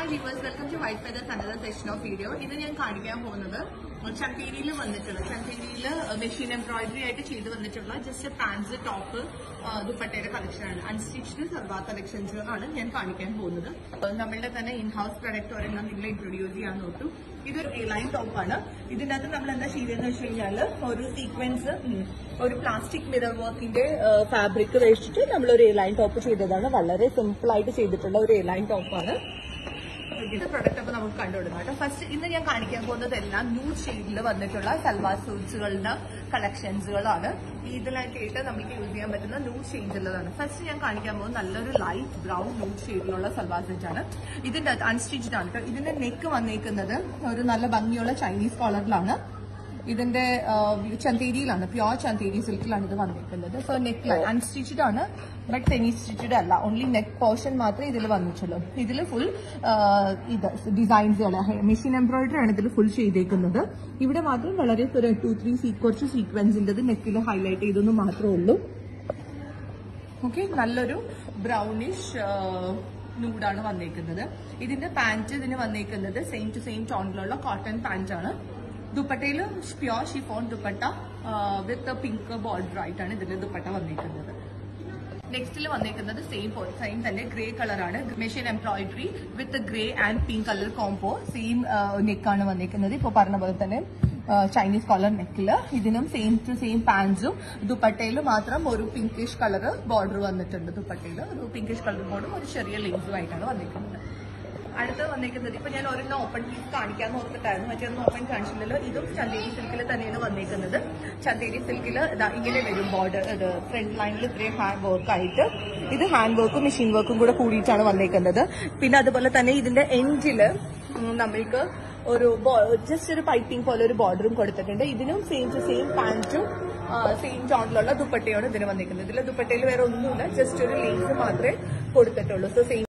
viewers welcome to White Feather another session of video ഇത് ഞാൻ കാണിക്കാൻ പോകുന്നത് ചന്തേരിയിൽ വന്നിട്ടുള്ള ചന്തേരിയിൽ മെഷീൻ എംബ്രോയിഡറി ആയിട്ട് ചെയ്ത് വന്നിട്ടുള്ള ജസ്റ്റ് പാൻസ് ടോപ്പ് ദുപ്പട്ടയുടെ കളക്ഷനാണ് അൺസ്റ്റിച്ച്ഡ് സർവാ കളക്ഷൻസ് ആണ് ഞാൻ കാണിക്കാൻ പോകുന്നത് അഹ് നമ്മളുടെ തന്നെ ഇൻ ഹൗസ് പ്രൊഡക്റ്റ് ഒരെണ്ണം നിങ്ങൾ ഇൻട്രൊഡ്യൂസ് ചെയ്യാൻ നോട്ടു ഇതൊരു എ ലൈൻ ടോപ്പാണ് ഇതിന്റെ അകത്ത് നമ്മൾ എന്താ ചെയ്തതെന്ന് വെച്ച് കഴിഞ്ഞാൽ ഒരു സീക്വൻസ് ഒരു പ്ലാസ്റ്റിക് മിറർ വർക്കിന്റെ ഫാബ്രിക് വെച്ചിട്ട് നമ്മൾ ഒരു എ ലൈൻ ടോപ്പ് ചെയ്തതാണ് വളരെ സിമ്പിൾ ആയിട്ട് ചെയ്തിട്ടുള്ള ഒരു എ ലൈൻ ടോപ്പാണ് ഇത് പ്രൊഡക്റ്റ് അപ്പൊ നമുക്ക് കണ്ടുപിടുന്നു കേട്ടോ ഫസ്റ്റ് ഇന്ന് ഞാൻ കാണിക്കാൻ പോകുന്നത് എല്ലാം ന്യൂ ഷെയ്ഡിൽ വന്നിട്ടുള്ള സൽവാർ സൂട്ട്സുകളുടെ കളക്ഷൻസുകളാണ് ഇതിലായിട്ട് നമുക്ക് യൂസ് ചെയ്യാൻ പറ്റുന്ന ന്യൂ ഷെയ്ഡുള്ളതാണ് ഫസ്റ്റ് ഞാൻ കാണിക്കാൻ പോകുന്നത് നല്ലൊരു ലൈറ്റ് ബ്രൗൺ ന്യൂ ഷെയ്ഡിലുള്ള സൽവാർ സെറ്റ് ആണ് ഇതിന്റെ അൺസ്റ്റിച്ച്ഡ് ആണ് കേട്ടോ ഇതിന്റെ നെക്ക് വന്നേക്കുന്നത് ഒരു നല്ല ഭംഗിയുള്ള ചൈനീസ് കോളറിലാണ് ഇതിന്റെ ചന്തേരിയിലാണ് പ്യോർ ചന്തേരി സിൽക്കിലാണ് ഇത് വന്നിരിക്കുന്നത് സോ നെക്ക് ലൈൻ അൺസ്റ്റിച്ച്ഡ് ആണ് ബട്ട് സെമി സ്റ്റിച്ചഡ് അല്ല ഓൺലി നെക്ക് പോർഷൻ മാത്രമേ ഇതിൽ വന്നിട്ടുള്ളൂ ഇതിൽ ഫുൾ ഇത് ഡിസൈൻസുകൾ മെഷീൻ എംബ്രോയിഡറി ആണ് ഇതിൽ ഫുൾ ചെയ്തേക്കുന്നത് ഇവിടെ മാത്രം വളരെ ടു ത്രീ സീ കുറച്ച് സീക്വൻസിൻ്റെത് നെക്കിൽ ഹൈലൈറ്റ് ചെയ്തെന്ന് മാത്രമേ ഉള്ളൂ ഓക്കെ നല്ലൊരു ബ്രൗണിഷ് നൂഡാണ് വന്നേക്കുന്നത് ഇതിന്റെ പാന്റ് ഇതിന് വന്നേക്കുന്നത് സെയിം ടു സെയിം ടോണിലുള്ള കോട്ടൺ പാന്റ് ആണ് ദുപ്പട്ടയിൽ pure chiffon dupatta with pink border ആയിട്ടാണ് ഇതിന്റെ ദുപ്പട്ട വന്നേക്കുന്നത് നെക്സ്റ്റിൽ വന്നേക്കുന്നത് സെയിം സെയിം തന്നെ ഗ്രേ കളറാണ് machine embroidery with grey and pink colour combo same നെക്കാണ് വന്നേക്കുന്നത് ഇപ്പോൾ പറഞ്ഞ പോലെ തന്നെ ചൈനീസ് കോളർ നെക്കില് ഇതിനും സെയിം ടു സെയിം പാൻസും ദുപ്പട്ടയിൽ മാത്രം ഒരു പിങ്കിഷ് കളർ ബോർഡർ വന്നിട്ടുണ്ട് ദുപ്പട്ടയിൽ ഒരു പിങ്കിഷ് കളർ ബോർഡും ഒരു ചെറിയ ലേസും ആയിട്ടാണ് വന്നിരിക്കുന്നത് അടുത്തത് വന്നേക്കുന്നത് ഇപ്പൊ ഞാൻ ഒരെണ്ണം ഓപ്പൺ പീസ് കാണിക്കാന്ന് ഓർത്തിട്ടായിരുന്നു മറ്റൊന്നും ഓപ്പൺ കാണിച്ചില്ലല്ലോ ഇതും ചന്തേരി സിൽക്കിൽ തന്നെയാണ് വന്നേക്കുന്നത് ചന്തേരി സിൽക്കിൽ ഇങ്ങനെ വരും ബോർഡർ ഇത് ഫ്രണ്ട് ലൈനിൽ ഇത്രയും ഹാൻഡ് വർക്ക് ആയിട്ട് ഇത് ഹാൻഡ് വർക്കും മെഷീൻ വർക്കും കൂടെ കൂടിയിട്ടാണ് വന്നേക്കുന്നത് പിന്നെ അതുപോലെ തന്നെ ഇതിന്റെ എൻഡില് നമ്മൾക്ക് ഒരു ജസ്റ്റ് ഒരു പൈപ്പിംഗ് പോലെ ഒരു ബോർഡറും കൊടുത്തിട്ടുണ്ട് ഇതിനും സെയിം ടു സെയിം പാന്റും സെയിം ടോണിലുള്ള ദുപ്പട്ടയാണ് ഇതിന് വന്നിരിക്കുന്നത് ഇതിലെ ദുപ്പട്ടയിൽ വേറെ ഒന്നുമില്ല ജസ്റ്റ് ഒരു ലേസ് മാത്രമേ കൊടുത്തിട്ടുള്ളൂ സോ സെയിം